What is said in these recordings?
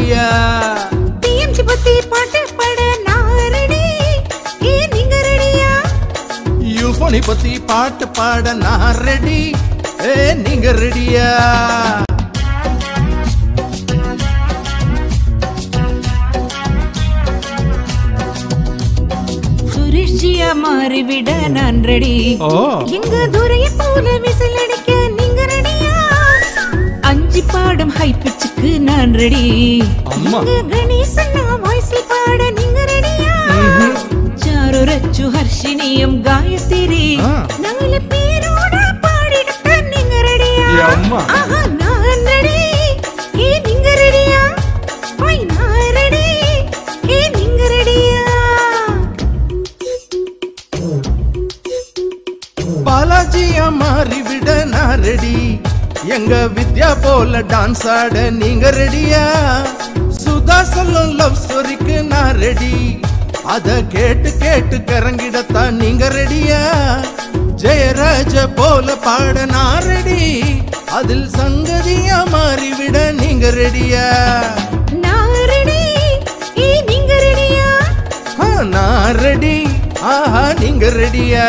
ரெடியா டிஎம்சி பத்தி பாட்டு பாட நான் ரெடி ஏ நீங்க ரெடியா யூஃபோனி பத்தி பாட்டு பாட நான் ரெடி ஏ நீங்க ரெடியா சுரேஷ்ஜியா மாறிவிட நான் ரெடி ஓ எங்க துரைய போல விசில் அடிக்க நீங்க ரெடியா அஞ்சு பாடம் ஹை பிச்சுக்கு நான் ரெடி அம்மா. எங்க கணேசன் நான் வாய்ஸில் பாட நீங்க ரெடியா சாரு ரச்சு ஹர்ஷினியும் காயத்ரி ஆ. நாலு பேரோட பாடிடுத்த நீங்க ரெடியா ஏ அம்மா. ஆஹா நான் ரெடி ஏ நீங்க ரெடியா ஓய் நான் ரெடி ஏ நீங்க ரெடியா பாலாஜியா மாறிவிட நான் ரெடி எங்க வித்யா போல டான்ஸ் ஆட நீங்க ரெடியா சுதா சொல்லும் லவ் ஸ்டோரிக்கு நான் ரெடி அத கேட்டு கேட்டு கறங்கிடத்தான் நீங்க ரெடியா ஜெயராஜ போல பாட நான் ரெடி அதில் சங்கதியா மாறிவிட நீங்க ரெடியா நான் ரெடி ஏ நீங்க ரெடியா ஆ, நான் ரெடி ஆஹா நீங்க ரெடியா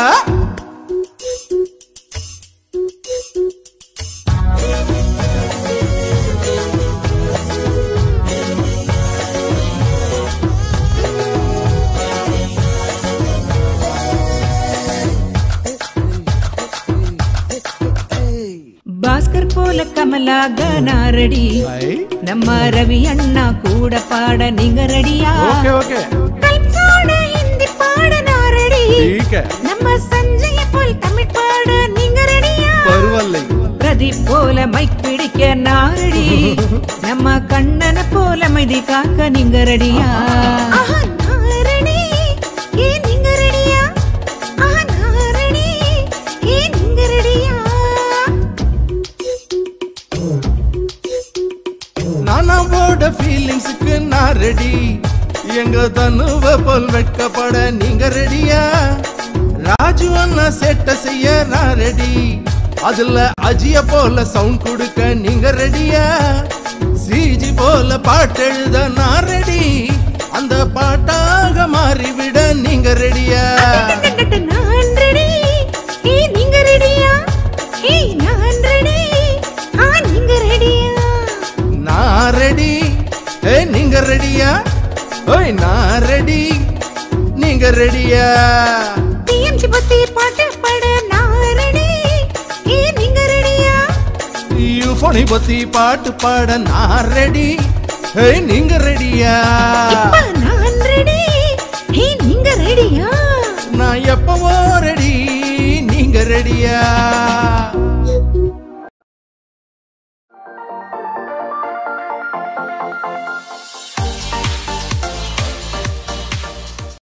பாஸ்கர் போல கமலாக நான் ரெடி ஐ, நம்ம ரவி அண்ணா கூட பாட நீங்க ரெடியா ஓகே ஓகே கல்போட ஹிந்தி பாட நான் ரெடி ठीक है நம்ம சஞ்சய போல் தமிழ் பாட நீங்க ரெடியா பரவாயில்லை பிரதீப் போல மைக் பிடிக்க நான் ரெடி நம்ம கண்ணன போல மைதி காக்க நீங்க ரெடியா நான் ரெடி ஏ நீங்க ரெடியா நான் ரெடி ஏ நீங்க ரெடியா நானாவோட ஃபீலிங்ஸுக்கு நான் ரெடி எங்க தனுவ போல் வெட்கப்பட நீங்க ரெடியா ராஜு அண்ணா செட்ட செய்ய நான் ரெடி அதுல அஜிய போல சவுண்ட் கொடுக்க நீங்க ரெடியா சிஜி போல பாட்டு எழுத நான் ரெடி அந்த பாட்டாக மாறிவிட நீங்க ரெடியா நான் ரெடி ஏ நீங்க ரெடியா ஏ நான் ரெடி ஆ நீங்க ரெடியா நான் ரெடி ஏ நீங்க ரெடியா ஓய் நான் ரெடி நீங்க ரெடியா டிஎம்சி பத்தி பாட்டு பாட நான் ரெடி ஏ நீங்க ரெடியா யூஃபோனை பத்தி பாட்டு பாட நான் ரெடி ஏ நீங்க ரெடியா இப்ப நான் ரெடி ஏ நீங்க ரெடியா நான் எப்பவோ ரெடி நீங்க ரெடியா